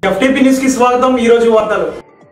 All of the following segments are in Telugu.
ఎఫ్టీపీ న్యూస్ కి స్వాగతం ఈ రోజు వార్తలు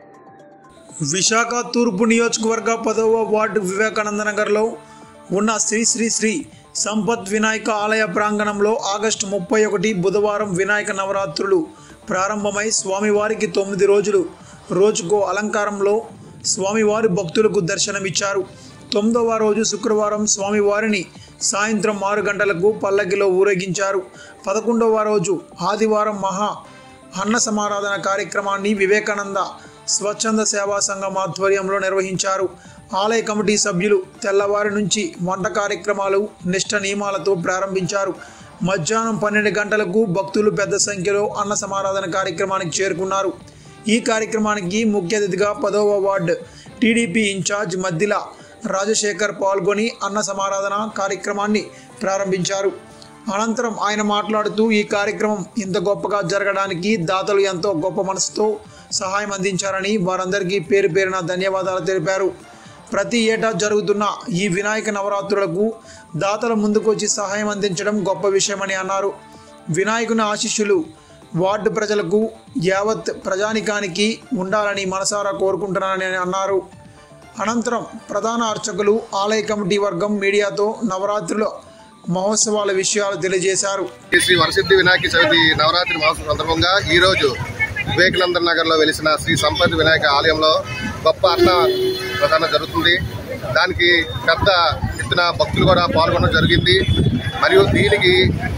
విశాఖ తూర్పు నియోజకవర్గ పదవ వార్డు వివేకానంద నగర్లో ఉన్న శ్రీ శ్రీ శ్రీ సంపత్ వినాయక ఆలయ ప్రాంగణంలో ఆగస్టు ముప్పై ఒకటి బుధవారం వినాయక నవరాత్రులు ప్రారంభమై స్వామివారికి తొమ్మిది రోజులు రోజుకో అలంకారంలో స్వామివారి భక్తులకు దర్శనమిచ్చారు తొమ్మిదవ రోజు శుక్రవారం స్వామివారిని సాయంత్రం ఆరు గంటలకు పల్లకిలో ఊరేగించారు పదకొండవ రోజు ఆదివారం మహా అన్న సమారాధన కార్యక్రమాన్ని వివేకానంద స్వచ్ఛంద సేవా సంఘం ఆధ్వర్యంలో నిర్వహించారు ఆలయ కమిటీ సభ్యులు తెల్లవారి నుంచి వంట కార్యక్రమాలు నిష్ట నియమాలతో ప్రారంభించారు మధ్యాహ్నం పన్నెండు గంటలకు భక్తులు పెద్ద సంఖ్యలో అన్న సమారాధన కార్యక్రమానికి చేరుకున్నారు ఈ కార్యక్రమానికి ముఖ్య అతిథిగా పదవ ward TDP incharge Maddila Rajasekhar పాల్గొని అన్న సమారాధన కార్యక్రమాన్ని ప్రారంభించారు అనంతరం ఆయన మాట్లాడుతూ ఈ కార్యక్రమం ఇంత గొప్పగా జరగడానికి దాతలు ఎంతో గొప్ప మనసుతో సహాయం అందించారని వారందరికీ పేరు పేరున ధన్యవాదాలు తెలిపారు ప్రతి ఏటా జరుగుతున్న ఈ వినాయక నవరాత్రులకు దాతల ముందుకొచ్చి సహాయం అందించడం గొప్ప విషయమని అన్నారు వినాయకుని ఆశీస్సులు వార్డు ప్రజలకు యావత్ ప్రజానికానికి ఉండాలని మనసారా కోరుకుంటున్నానని అన్నారు అనంతరం ప్రధాన అర్చకులు ఆలయ కమిటీ వర్గం మీడియాతో నవరాత్రుల మహోత్సవాల విషయాలు తెలియజేశారు శ్రీ శ్రీ వరసిద్ధి వినాయక చవితి నవరాత్రి మహోత్సవం సందర్భంగా ఈ రోజు వివేకానంద నగర్ లో వెలిసిన శ్రీ సంపత్ వినాయక ఆలయంలో గొప్ప అన్న ప్రధాన జరుగుతుంది దానికి పెద్ద ఎత్తున భక్తులు కూడా పాల్గొనడం జరిగింది మరియు దీనికి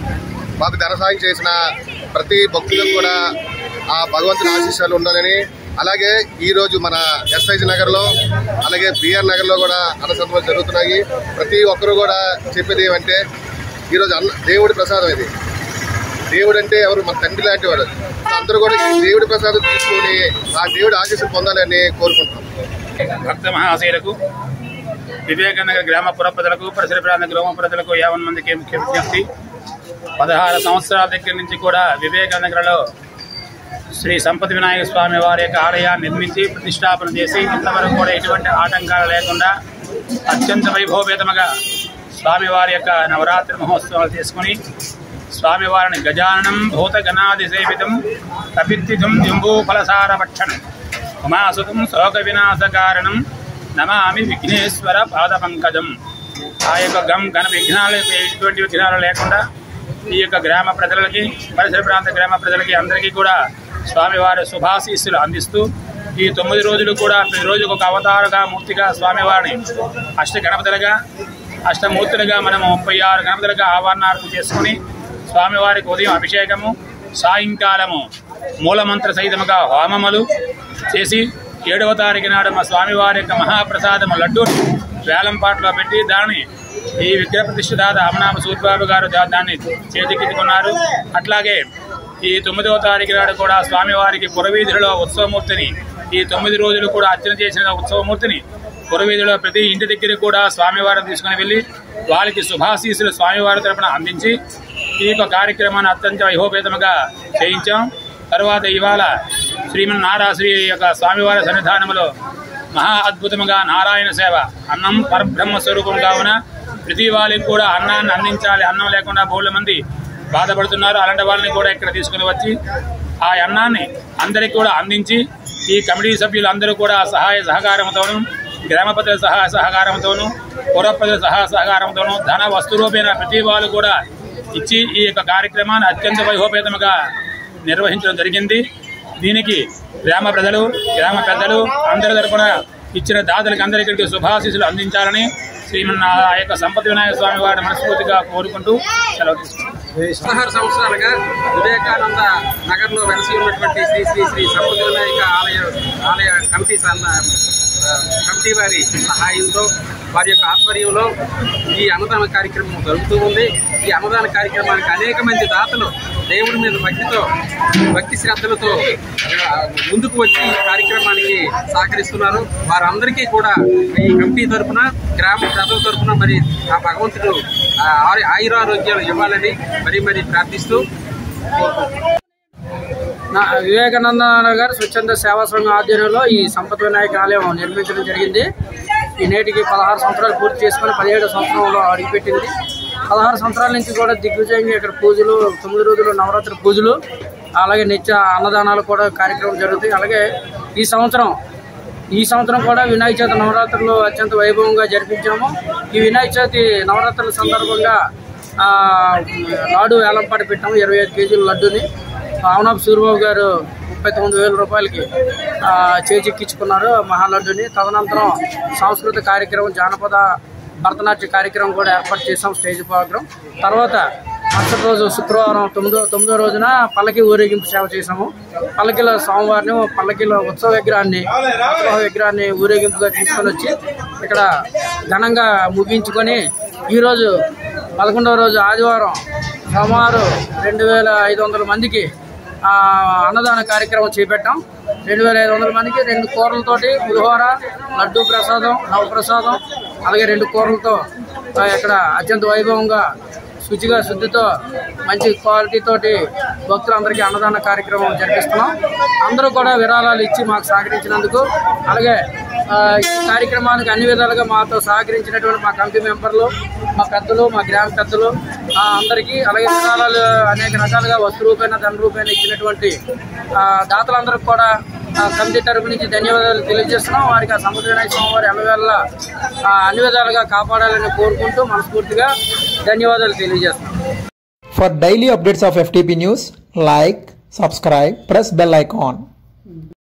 మాకు ధన సాయం చేసిన ప్రతి భక్తులకు కూడా ఆ భగవంతుని ఆశీస్సులు ఉండాలని అలాగే ఈ రోజు మన ఎస్ఐజి నగర్ లో అలాగే బిఆర్ నగర్ లో కూడా అన్నసంతలు జరుగుతున్నాయి ప్రతి ఒక్కరు కూడా చెప్పేది ఏమంటే ఈరోజు అన్న దేవుడి ప్రసాదం ఇది దేవుడు అంటే ఎవరు మన తండ్రి లాంటి వాడు అందరూ కూడా ఈ దేవుడి ప్రసాదం తీసుకుని ఆ దేవుడి ఆశీస్సులు పొందాలని కోరుకుంటున్నాం భక్త మహాశయులకు వివేకానంద గ్రామ పుర ప్రజలకు పరిసర ప్రాంత గ్రామ ప్రజలకు యావన్ మందికి ముఖ్య విజ్ఞప్తి పదహారు సంవత్సరాల దగ్గర నుంచి కూడా వివేకానందలో శ్రీ సంపతి వినాయక స్వామి వారి యొక్క ఆలయాన్ని నిర్మించి ప్రతిష్టాపన చేసి ఇంతవరకు కూడా ఎటువంటి ఆటంకాలు లేకుండా అత్యంత వైభవపేతముగా స్వామివారి యొక్క నవరాత్రి మహోత్సవాలు చేసుకుని స్వామివారిని గజాననం భూత గణాది సేవితం కపిత్తిజం జంబూఫలసార భక్షణం ఉమాసుతం శోక వినాశ కారణం నమామి విఘ్నేశ్వర పాద పంకజం ఆ యొక్క గం గణ విఘ్నాలు ఎటువంటి విఘ్నాలు లేకుండా ఈ యొక్క గ్రామ ప్రజలకి పరిసర ప్రాంత గ్రామ ప్రజలకి అందరికీ కూడా స్వామివారి శుభాశీస్సులు అందిస్తూ ఈ తొమ్మిది రోజులు కూడా ప్రతి రోజుకు ఒక అవతారగా మూర్తిగా స్వామివారిని అష్ట గణపతులుగా అష్టమూర్తులుగా మనము ముప్పై ఆరు గణపతులుగా ఆవరణార్థం చేసుకుని స్వామివారికి ఉదయం అభిషేకము సాయంకాలము మూలమంత్ర సహితముగా హోమములు చేసి ఏడవ తారీఖు నాడు మా స్వామివారి యొక్క మహాప్రసాదము లడ్డూని వేలంపాట్లో పెట్టి దాన్ని ఈ విగ్రహ ప్రతిష్ఠదాత అమనామ సూర్బాబు గారు దా- దాన్ని చేతికెత్తుకున్నారు అట్లాగే ఈ తొమ్మిదవ తారీఖు నాడు కూడా స్వామివారికి పురవీధులలో ఉత్సవమూర్తిని ఈ తొమ్మిది రోజులు కూడా అర్చన చేసిన ఉత్సవమూర్తిని పురవీధిలో ప్రతి ఇంటి దగ్గర కూడా స్వామివారిని తీసుకుని వెళ్ళి వారికి శుభాశీసులు స్వామివారి తరపున అందించి ఈ యొక్క కార్యక్రమాన్ని అత్యంత వైభవపేతముగా చేయించాం తర్వాత ఇవాళ శ్రీమన్ నారాశ్రీ యొక్క స్వామివారి సన్నిధానములో మహా అద్భుతముగా నారాయణ సేవ అన్నం పరబ్రహ్మ స్వరూపం కావున ప్రతి వాళ్ళకి కూడా అన్నాన్ని అందించాలి అన్నం లేకుండా బహుళ మంది బాధపడుతున్నారు అలాంటి వాళ్ళని కూడా ఇక్కడ తీసుకుని వచ్చి ఆ అన్నాన్ని అందరికీ కూడా అందించి ఈ కమిటీ సభ్యులు అందరూ కూడా సహాయ సహకారంతోనూ గ్రామ ప్రజల సహాయ సహకారంతోనూ పుర ప్రజల సహాయ సహకారంతోనూ ధన వస్తురూపేణ ప్రతి వాళ్ళు కూడా ఇచ్చి ఈ యొక్క కార్యక్రమాన్ని అత్యంత వైభవపేతముగా నిర్వహించడం జరిగింది దీనికి గ్రామ ప్రజలు గ్రామ పెద్దలు అందరి తరపున ఇచ్చిన దాతలకు అందరికీ శుభాశీస్సులు అందించాలని శ్రీమన్ ఆ యొక్క సంపత్ వినాయక స్వామి వారిని మనస్ఫూర్తిగా కోరుకుంటూ సెలవు తీసుకుంటాం పదహారు సంవత్సరాలుగా వివేకానంద నగర్ లో వెలసి ఉన్నటువంటి శ్రీ శ్రీ శ్రీ సంపద వినాయక ఆలయ ఆలయ కమిటీ సన్న ఆ, కమిటీ వారి సహాయంతో వారి యొక్క ఆధ్వర్యంలో ఈ అన్నదాన కార్యక్రమం జరుగుతూ ఉంది ఈ అన్నదాన కార్యక్రమానికి అనేక మంది దాతలు దేవుడి మీద భక్తితో భక్తి శ్రద్ధలతో ఆ, ముందుకు వచ్చి ఈ కార్యక్రమానికి సహకరిస్తున్నారు వారందరికీ కూడా ఈ కమిటీ తరఫున గ్రామ ప్రజల తరఫున మరి ఆ భగవంతుడు ఆ, ఆరు- ఆయురారోగ్యాలు ఇవ్వాలని మరీ మరీ ప్రార్థిస్తూ నా వివేకానంద నగర్ స్వచ్ఛంద సేవా సంఘం ఆధ్వర్యంలో ఈ సంపత్ వినాయక ఆలయం నిర్మించడం జరిగింది ఈ నేటికి పదహారు సంవత్సరాలు పూర్తి చేసుకుని పదిహేడు సంవత్సరంలో అడుగుపెట్టింది పదహారు సంవత్సరాల నుంచి కూడా దిగ్విజయంగా ఇక్కడ పూజలు తొమ్మిది రోజులు నవరాత్రి పూజలు అలాగే నిత్య అన్నదానాలు కూడా కార్యక్రమం జరుగుతాయి అలాగే ఈ సంవత్సరం ఈ సంవత్సరం కూడా వినాయక చవితి నవరాత్రులు అత్యంత వైభవంగా జరిపించాము ఈ వినాయక చవితి నవరాత్రుల సందర్భంగా ఆ, లాడు వేలంపాట పెట్టాము ఇరవై ఐదు కేజీల లడ్డుని అవునాబ్ సూర్యబాబు గారు ముప్పై తొమ్మిది వేల రూపాయలకి ఆ, చేజిక్కించుకున్నారు మహాలడ్డుని తదనంతరం సాంస్కృతిక కార్యక్రమం జానపద భరతనాట్య కార్యక్రమం కూడా ఏర్పాటు చేసాం స్టేజ్ ప్రోగ్రాం తర్వాత మరుసటి రోజు శుక్రవారం తొమ్మిదో తొమ్మిదో రోజున పల్లకి ఊరేగింపు సేవ చేసాము పల్లకిలో సోమవారం పల్లకిలో ఉత్సవ విగ్రహాన్ని ఉత్సవ విగ్రహాన్ని ఊరేగింపుగా తీసుకొని వచ్చి ఇక్కడ ఘనంగా ముగించుకొని ఈరోజు పదకొండవ రోజు ఆదివారం సుమారు రెండు వేల ఐదు వందల మందికి ఆ, అన్నదాన కార్యక్రమం చేపట్టాం రెండు వేల ఐదు వందల మందికి రెండు కూరలతోటి పులిహోర లడ్డు ప్రసాదం నవప్రసాదం అలాగే రెండు కూరలతో ఆ, ఇక్కడ అత్యంత వైభవంగా శుచిగా శుద్ధితో మంచి క్వాలిటీ తోటి భక్తులందరికీ అన్నదాన కార్యక్రమం జరిపిస్తున్నాం అందరూ కూడా విరాళాలు ఇచ్చి మాకు సహకరించినందుకు అలాగే ఆ, ఈ కార్యక్రమానికి అన్ని విధాలుగా మాతో సహకరించినటువంటి మా కమిటీ మెంబర్లు మా పెద్దలు మా గ్రామ పెద్దలు ఆ, అందరికీ అలాగే విరాళాలు అనేక రకాలుగా వస్తు రూపేణ ధన రూపేణ ఇచ్చినటువంటి ఆ, దాతలందరికీ కూడా ఆ, కమిటీ తరపు నుంచి ధన్యవాదాలు తెలియజేస్తున్నాం వారికి ఆ సముద్ర వినాయక స్వామి వారి అలవేళ అన్ని విధాలుగా కాపాడాలని కోరుకుంటూ మనస్ఫూర్తిగా ధన్యవాదాలు తెలియజేస్తున్నాం For daily updates of FTP news, like, subscribe, press bell icon.